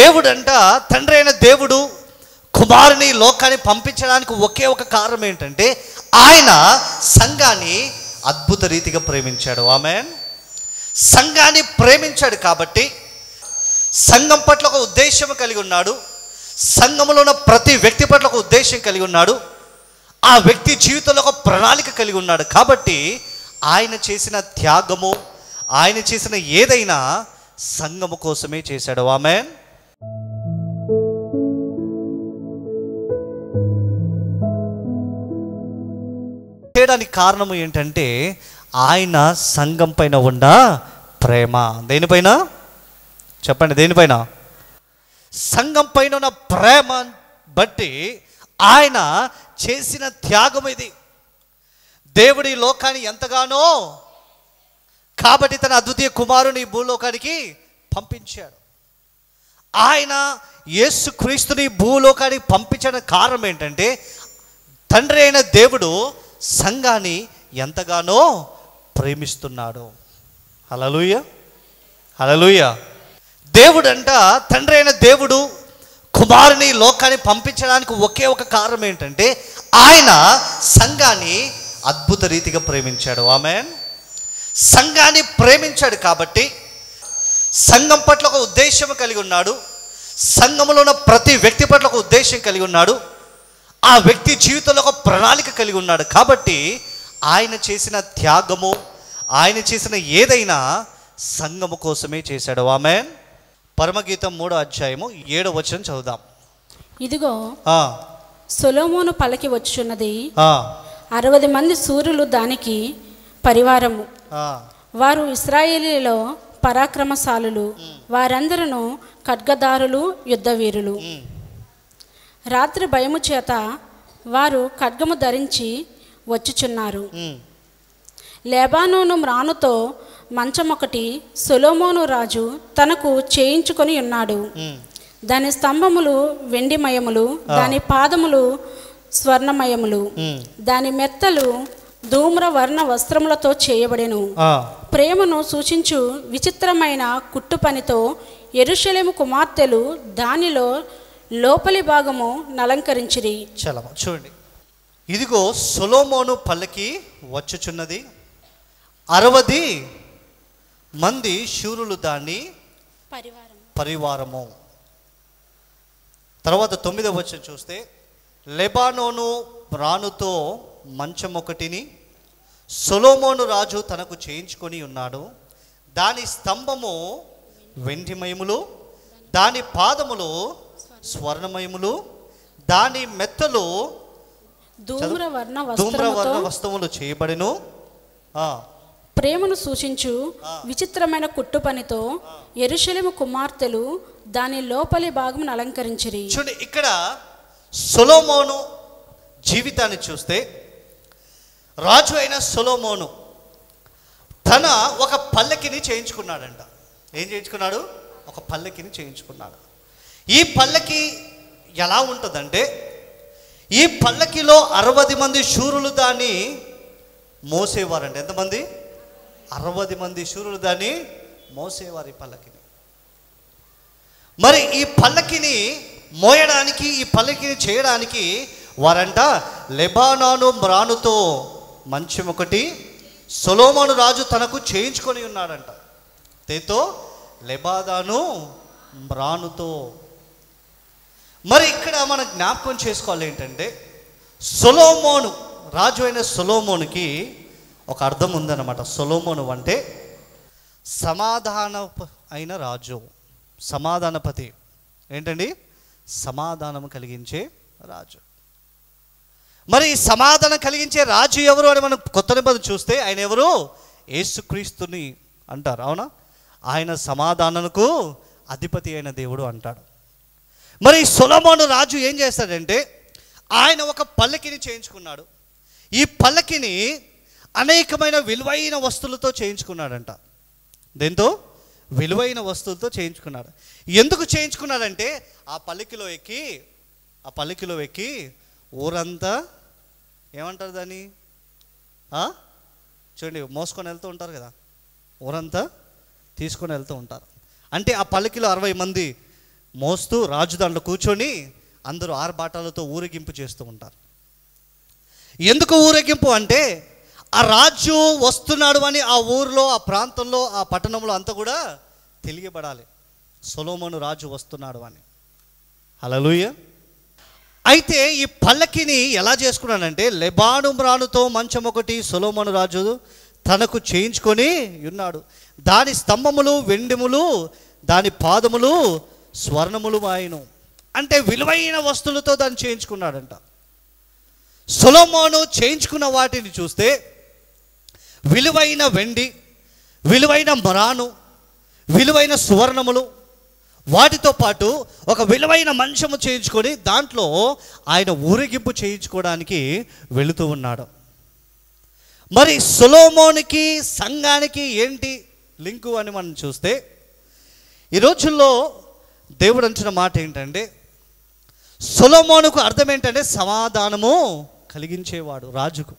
దేవుడంట తండ్రి అయిన దేవుడు కుమారుని లోకాన్ని పంపించడానికి ఒకే ఒక కారణం ఏంటంటే ఆయన సంఘాన్ని అద్భుత రీతిగా ప్రేమించాడు ఆమె సంఘాన్ని ప్రేమించాడు కాబట్టి సంఘం పట్ల ఒక ఉద్దేశం కలిగి ఉన్నాడు సంఘంలో ఉన్న ప్రతి వ్యక్తి పట్ల ఒక ఉద్దేశం కలిగి ఉన్నాడు ఆ వ్యక్తి జీవితంలో ఒక ప్రణాళిక కలిగి ఉన్నాడు కాబట్టి ఆయన చేసిన త్యాగము ఆయన చేసిన ఏదైనా సంఘము కోసమే చేశాడు ఆమె చేయడానికి కారణం ఏంటంటే ఆయన సంఘం పైన ఉన్న ప్రేమ దేనిపైన చెప్పండి దేనిపైన సంఘం పైన ఉన్న ప్రేమ బట్టి ఆయన చేసిన త్యాగం ఇది దేవుడి ఈ లోకాన్ని ఎంతగానో కాబట్టి తన అద్వితీయ కుమారుని ఈ భూలోకానికి పంపించాడు ఆయన యేసు క్రీస్తుని భూలోకానికి పంపించడం కారణం ఏంటంటే తండ్రి అయిన దేవుడు సంఘాన్ని ఎంతగానో ప్రేమిస్తున్నాడు హలలుయ హలలుయ దేవుడంట తండ్రి అయిన దేవుడు కుమారుని లోకాన్ని పంపించడానికి ఒకే ఒక కారణం ఏంటంటే ఆయన సంఘాన్ని అద్భుత రీతిగా ప్రేమించాడు ఆమె సంఘాన్ని ప్రేమించాడు కాబట్టి సంఘం పట్ల ఒక ఉద్దేశం కలిగి ఉన్నాడు సంఘంలో ఉన్న ప్రతి వ్యక్తి పట్ల ఒక ఉద్దేశం కలిగి ఉన్నాడు ఆ వ్యక్తి జీవితంలో ఒక ప్రణాళిక కలిగి ఉన్నాడు కాబట్టి ఆయన చేసిన త్యాగము ఆయన చేసిన ఏదైనా సంఘము కోసమే చేశాడు ఆమె పరమగీతం మూడో అధ్యాయము ఏడో వచనం చదువుదాం ఇదిగో ఆ, సొలోమోను పలకి వచ్చున్నది ఆ, అరవది మంది సూర్యులు దానికి పరివారము ఆ. వారు ఇస్రాయేలీలో పరాక్రమశాలులు వారందరూ ఖడ్గదారులు యుద్ధవీరులు ఉమ్, రాత్రి భయము చేత వారు ఖడ్గము ధరించి వచ్చుచున్నారు ఉమ్, లేబానోను మ్రానుతో మంచమొకటి సొలోమోను రాజు తనకు చేయించుకొని ఉన్నాడు ఉమ్. దాని స్తంభములు వెండిమయములు దాని పాదములు స్వర్ణమయములు ఉమ్. దాని మెత్తలు ధూమ్ర వర్ణ వస్త్రములతో చేయబడెను ఆ, ప్రేమను సూచించు విచిత్రమైన కుట్టు పనితో ఎరుషలేము కుమార్తెలు దానిలో లోపలి భాగము నలంకరించిరి చలమ చూడండి ఇదిగో సొలోమోను పల్లకి వచ్చుచున్నది అరవది మంది శూరులు దాన్ని పరివారం పరివారము తర్వాత తొమ్మిదవ వచ్చిన చూస్తే లెబానోను రాణుతో మంచం ఒకటిని సొలోమోను రాజు తనకు చేయించుకొని ఉన్నాడు దాని స్తంభము వెండిమయములు దాని పాదములు స్వర్ణమయములు దాని మెత్తలు ధూమ్ర వర్ణ ధూమ్రవర్ణ వస్త్రముతో వస్తువులు చేయబడిను ఆ, ప్రేమను సూచించు విచిత్రమైన కుట్టు పనితో ఎరుషలేము కుమార్తెలు దాని లోపలి భాగమును అలంకరించిరి చూడండి ఇక్కడ సొలోమోను జీవితాన్ని చూస్తే రాజు అయిన సొలోమోను తన ఒక పల్లకిని చేయించుకున్నాడంట ఏం చేయించుకున్నాడు ఒక పల్లకిని చేయించుకున్నాడు ఈ పల్లకి ఎలా ఉంటుందంటే ఈ పల్లకిలో అరవది మంది శూరులు దాన్ని మోసేవారండి ఎంతమంది అరవది మంది శూరులు దాన్ని మోసేవారు ఈ పల్లకిని మరి ఈ పల్లకిని మోయడానికి ఈ పల్లకిని చేయడానికి వారంట లెబానాను మ్రానుతో మంచం ఒకటి సొలోమోను రాజు తనకు చేయించుకొని ఉన్నాడంట దేతో లెబాదాను మ్రానుతో మరి ఇక్కడ మనం జ్ఞాపకం చేసుకోవాలి ఏంటంటే సొలోమోను రాజు అయిన సొలోమోనుకి ఒక అర్థం ఉందన్నమాట సొలోమోను అంటే సమాధాన అయిన రాజు సమాధానపతి ఏంటండి సమాధానం కలిగించే రాజు మరి ఈ సమాధానం కలిగించే రాజు ఎవరు అని మనం కొత్త నిబంధన చూస్తే ఆయన ఎవరు యేసుక్రీస్తుని అంటారు అవునా ఆయన సమాధానకు అధిపతి అయిన దేవుడు అంటాడు మరి సొలమోను రాజు ఏం చేస్తాడంటే ఆయన ఒక పల్లకిని చేయించుకున్నాడు ఈ పల్లకిని అనేకమైన విలువైన వస్తువులతో చేయించుకున్నాడంట దేంతో విలువైన వస్తువులతో చేయించుకున్నాడు ఎందుకు చేయించుకున్నాడంటే ఆ పల్లకిలో ఎక్కి ఆ పల్లకిలో ఎక్కి ఊరంతా ఏమంటారు దాన్ని ఆ? చూడండి మోసుకొని వెళ్తూ ఉంటారు కదా ఊరంతా తీసుకొని వెళ్తూ ఉంటారు అంటే ఆ పల్లకిలో అరవై మంది మోస్తూ రాజు దాంట్లో కూర్చొని అందరూ ఆర్భాటాలతో ఊరేగింపు చేస్తూ ఉంటారు ఎందుకు ఊరేగింపు అంటే ఆ రాజు వస్తున్నాడు అని ఆ ఊరిలో ఆ ప్రాంతంలో ఆ పట్టణంలో అంతా కూడా తెలియబడాలి సొలోమోను రాజు వస్తున్నాడు అని హలలుయ అయితే ఈ పల్లకిని ఎలా చేసుకున్నాడంటే లెబాను మ్రానుతో మంచం ఒకటి సొలోమోను రాజు తనకు చేయించుకొని ఉన్నాడు దాని స్తంభములు వెండిములు దాని పాదములు స్వర్ణములు ఆయను అంటే విలువైన వస్తువులతో దాన్ని చేయించుకున్నాడంట సొలోమోను చేయించుకున్న వాటిని చూస్తే విలువైన వెండి విలువైన మరాను విలువైన సువర్ణములు వాటితో పాటు ఒక విలువైన మంచము చేయించుకొని దాంట్లో ఆయన ఊరేగింపు చేయించుకోవడానికి వెళుతూ ఉన్నాడు మరి సొలోమోనికి సంఘానికి ఏంటి లింకు అని మనం చూస్తే ఈ రోజుల్లో దేవుడు అంటున్న మాట ఏంటంటే సొలోమోనుకు అర్థం ఏంటంటే సమాధానము కలిగించేవాడు రాజుకు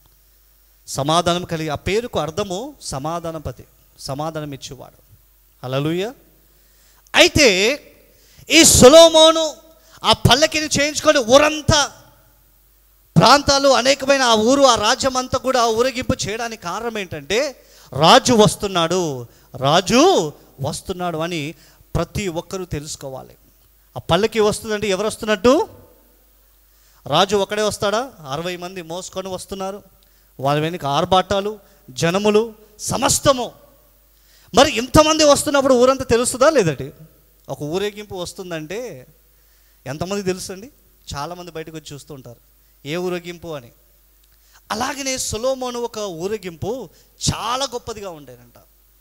సమాధానం కలిగి ఆ పేరుకు అర్థము సమాధానపతి సమాధానం ఇచ్చేవాడు హల్లెలూయా అయితే ఈ సొలోమోను ఆ పల్లకిని చేయించుకొని ఊరంతా ప్రాంతాలు అనేకమైన ఆ ఊరు ఆ రాజ్యం అంతా కూడా ఊరేగింపు చేయడానికి కారణం ఏంటంటే రాజు వస్తున్నాడు రాజు వస్తున్నాడు అని ప్రతి ఒక్కరూ తెలుసుకోవాలి ఆ పల్లకి వస్తుందంటే ఎవరు వస్తున్నట్టు రాజు ఒకడే వస్తాడా అరవై మంది మోసుకొని వస్తున్నారు వాళ్ళ వెనుక ఆర్భాటాలు జనములు సమస్తము మరి ఇంతమంది వస్తున్నప్పుడు ఊరంతా తెలుస్తుందా లేదండి ఒక ఊరేగింపు వస్తుందంటే ఎంతమంది తెలుసండి చాలామంది బయటకు వచ్చి చూస్తూ ఉంటారు ఏ ఊరేగింపు అని అలాగనే సొలోమోను ఒక ఊరేగింపు చాలా గొప్పదిగా ఉండేనంట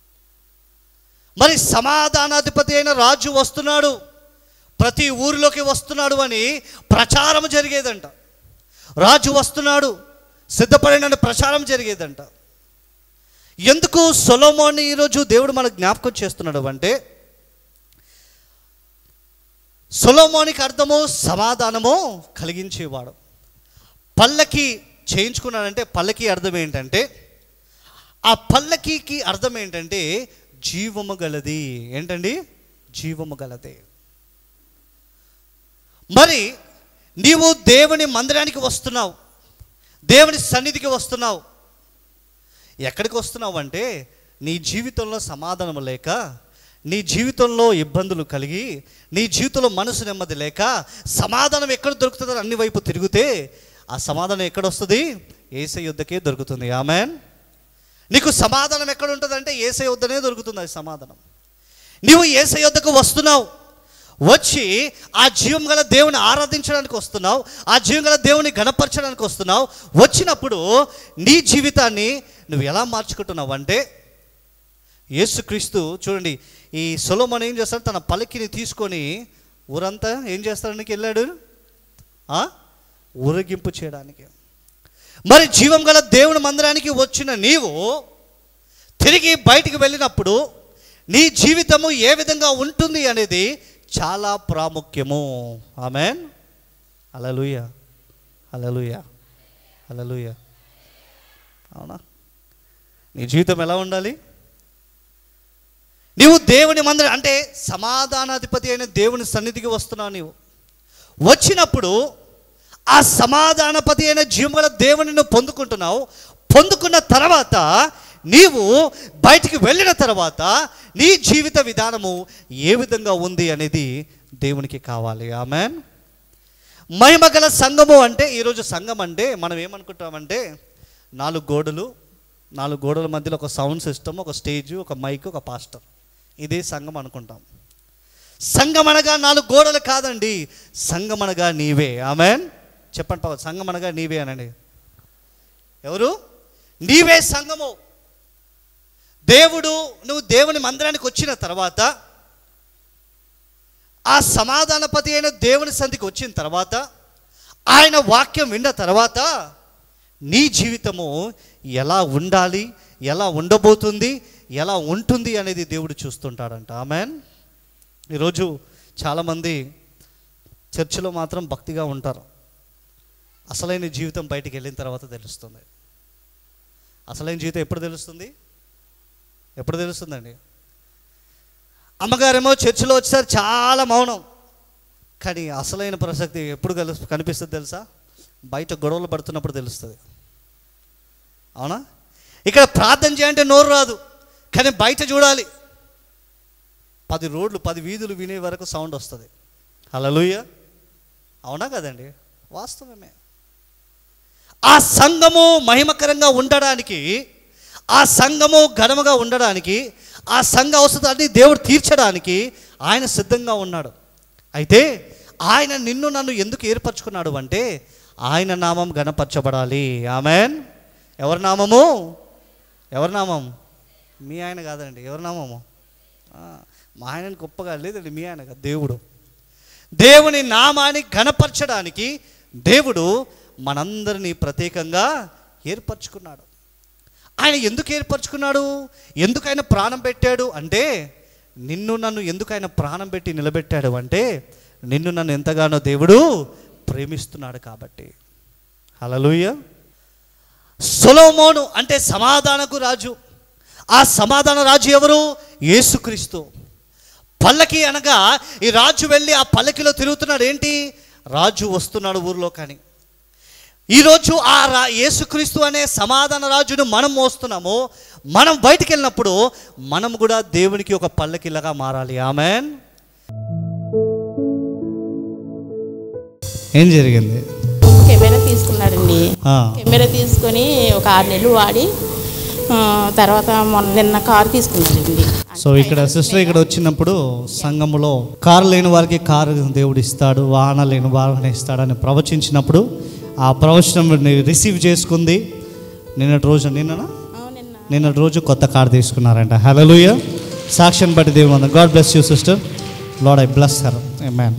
మరి సమాధానాధిపతి అయిన రాజు వస్తున్నాడు ప్రతి ఊరిలోకి వస్తున్నాడు అని ప్రచారం జరిగేదంట రాజు వస్తున్నాడు సిద్ధపడిన ప్రచారం జరిగేదంట ఎందుకు సొలోమోని ఈరోజు దేవుడు మనకు జ్ఞాపకం చేస్తున్నాడు అంటే సొలోమోనికి అర్థము సమాధానము కలిగించేవాడు పల్లకి చేయించుకున్నాడంటే పల్లకి అర్థం ఏంటంటే ఆ పల్లకీకి అర్థం ఏంటంటే జీవము గలది ఏంటండి జీవము గలది మరి నీవు దేవుని మందిరానికి వస్తున్నావు దేవుని సన్నిధికి వస్తున్నావు ఎక్కడికి వస్తున్నావు అంటే నీ జీవితంలో సమాధానం లేక నీ జీవితంలో ఇబ్బందులు కలిగి నీ జీవితంలో మనసు నెమ్మది లేక సమాధానం ఎక్కడ దొరుకుతుందని అన్ని వైపు తిరిగితే ఆ సమాధానం ఎక్కడ వస్తుంది ఏసై యుద్ధకే దొరుకుతుంది ఆమెన్ నీకు సమాధానం ఎక్కడ ఉంటుందంటే ఏసై యుద్ధనే దొరుకుతుంది అది సమాధానం నీవు ఏసై యుద్ధకు వస్తున్నావు వచ్చి ఆ జీవం గల దేవుని ఆరాధించడానికి వస్తున్నావు ఆ జీవం గల దేవుని గణపరచడానికి వస్తున్నావు వచ్చినప్పుడు నీ జీవితాన్ని నువ్వు ఎలా మార్చుకుంటున్నావు అంటే యేసుక్రీస్తు చూడండి ఈ సొలోమన్ ఏం చేస్తాడు తన పలికిని తీసుకొని ఊరంతా ఏం చేస్తాడానికి వెళ్ళాడు ఆ? ఊరేగింపు చేయడానికి మరి జీవం గల దేవుని మందిరానికి వచ్చిన నీవు తిరిగి బయటికి వెళ్ళినప్పుడు నీ జీవితము ఏ విధంగా ఉంటుంది అనేది చాలా ప్రాముఖ్యము ఆమెన్ అలలుయ అలలుయ అలలుయ అవునా నీ జీవితం ఎలా ఉండాలి నీవు దేవుని మందిరం అంటే సమాధానాధిపతి అయిన దేవుని సన్నిధికి వస్తున్నావు నీవు వచ్చినప్పుడు ఆ సమాధానపతి అయిన జీవముల దేవుని నువ్వు పొందుకుంటున్నావు పొందుకున్న తర్వాత నీవు బయటికి వెళ్ళిన తర్వాత నీ జీవిత విధానము ఏ విధంగా ఉంది అనేది దేవునికి కావాలి ఆమెన్ మహిమగల సంఘము అంటే ఈరోజు సంఘం అంటే మనం ఏమనుకుంటామంటే నాలుగు గోడలు నాలుగు గోడల మధ్యలో ఒక సౌండ్ సిస్టమ్ ఒక స్టేజ్ ఒక మైక్ ఒక పాస్టర్ ఇదే సంఘం అనుకుంటాం సంఘం అనగా నాలుగు గోడలు కాదండి సంఘం అనగా నీవే ఆమెన్ చెప్పండి పాప సంఘం అనగా నీవే అనండి ఎవరు నీవే సంఘము దేవుడు నువ్వు దేవుని మందిరానికి వచ్చిన తర్వాత ఆ సమాధానపతి అయిన దేవుని సంధికి వచ్చిన తర్వాత ఆయన వాక్యం విన్న తర్వాత నీ జీవితము ఎలా ఉండాలి ఎలా ఉండబోతుంది ఎలా ఉంటుంది అనేది దేవుడు చూస్తుంటాడంట ఆమెన్ ఈరోజు చాలామంది చర్చిలో మాత్రం భక్తిగా ఉంటారు అసలైన జీవితం బయటికి వెళ్ళిన తర్వాత తెలుస్తుంది అసలైన జీవితం ఎప్పుడు తెలుస్తుంది ఎప్పుడు తెలుస్తుందండి అమ్మగారేమో చర్చిలో వచ్చేసరి చాలా మౌనం కానీ అసలైన ప్రసక్తి ఎప్పుడు కలు కనిపిస్తుంది తెలుసా బయట గొడవలు పడుతున్నప్పుడు తెలుస్తుంది అవునా ఇక్కడ ప్రార్థన చేయంటే నోరు రాదు కానీ బయట చూడాలి పది రోడ్లు పది వీధులు వినే వరకు సౌండ్ వస్తుంది హల్లెలూయా అవునా కదండి వాస్తవమే ఆ సంఘము మహిమకరంగా ఉండడానికి ఆ సంఘము ఘనముగా ఉండడానికి ఆ సంఘ అవసరాన్ని దేవుడు తీర్చడానికి ఆయన సిద్ధంగా ఉన్నాడు అయితే ఆయన నిన్ను నన్ను ఎందుకు ఏర్పరచుకున్నాడు అంటే ఆయన నామం గణపరచబడాలి ఆమెన్ ఎవరి నామము ఎవరి నామం మీ ఆయన కాదండి ఎవరి నామము ఆ, మా ఆయన గొప్పగా లేదండి మీ ఆయన కాదు దేవుడు దేవుని నామాన్ని ఘనపరచడానికి దేవుడు మనందరినీ ప్రత్యేకంగా ఏర్పరచుకున్నాడు ఆయన ఎందుకు ఏర్పరచుకున్నాడు ఎందుకు ఆయన ప్రాణం పెట్టాడు అంటే నిన్ను నన్ను ఎందుకు ఆయన ప్రాణం పెట్టి నిలబెట్టాడు అంటే నిన్ను నన్ను ఎంతగానో దేవుడు ప్రేమిస్తున్నాడు కాబట్టి హలలుయ సొలోమోను అంటే సమాధానకు రాజు ఆ సమాధాన రాజు ఎవరు యేసుక్రీస్తు పల్లకి అనగా ఈ రాజు వెళ్ళి ఆ పల్లకిలో తిరుగుతున్నాడు ఏంటి రాజు వస్తున్నాడు ఊర్లో కానీ ఈరోజు ఆ రా యేసుక్రీస్తు అనే సమాధాన రాజును మనం మోస్తున్నాము మనం బయటికి వెళ్ళినప్పుడు మనం కూడా దేవునికి ఒక పల్లకిలాగా మారాలి ఆమెన్ ఏం జరిగింది కెమెరా తీసుకున్నాడండి ఆ, కెమెరా తీసుకొని ఒక ఆరు నెలలు వాడి ఆ, తర్వాత మొన్న నిన్న కారు తీసుకున్నాడండి సో ఇక్కడ సిస్టర్ ఇక్కడ వచ్చినప్పుడు సంఘములో కారు లేని వారికి కారు దేవుడు ఇస్తాడు వాహన లేని వాహన ఇస్తాడని ప్రవచించినప్పుడు ఆ ప్రవచనం రిసీవ్ చేసుకుంది నిన్నటి రోజు నిన్న ఆ, నిన్న నిన్నటి రోజు కొత్త కారు తీసుకున్నారంట హలోయ సాక్ష్యం బట్టి దేవుడు God bless you sister lord I bless her man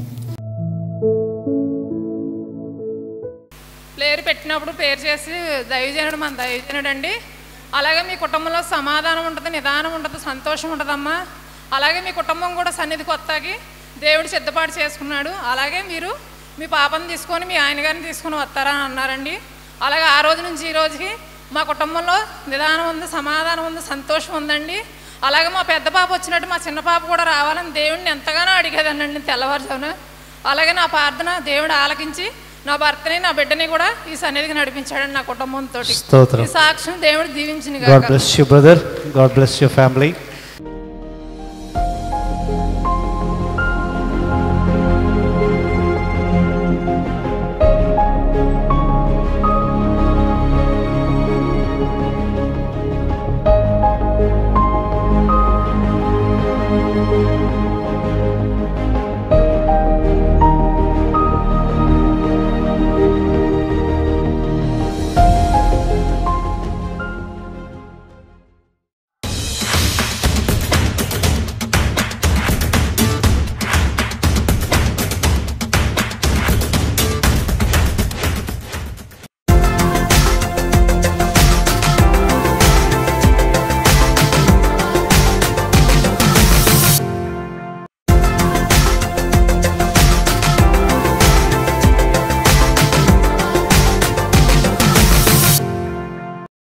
పేరు పెట్టినప్పుడు పేరు చేసి దైవజనుడు మన దైవజనుడు అండి అలాగే మీ కుటుంబంలో సమాధానం ఉంటుంది నిదానం ఉంటుంది సంతోషం ఉంటుందమ్మా అలాగే మీ కుటుంబం కూడా సన్నిధి కొత్తకి దేవుడు సిద్ధపాటు చేసుకున్నాడు అలాగే మీరు మీ పాపను తీసుకొని మీ ఆయన గారిని తీసుకొని వస్తారా అని అన్నారండి అలాగే ఆ రోజు నుంచి ఈ రోజుకి మా కుటుంబంలో నిదానం ఉంది సమాధానం ఉంది సంతోషం ఉందండి అలాగే మా పెద్ద పాప వచ్చినట్టు మా చిన్న పాప కూడా రావాలని దేవుడిని ఎంతగానో అడిగేదానండి తెల్లవారుజామున అలాగే నా ప్రార్థన దేవుడు ఆలకించి నా భర్తని నా బిడ్డని కూడా ఈ సన్నిధికి నడిపించాడండి నా కుటుంబంతో స్తోత్రం. ఈ సాక్ష్యం దేవుడు దీవించిన God bless you brother God bless you family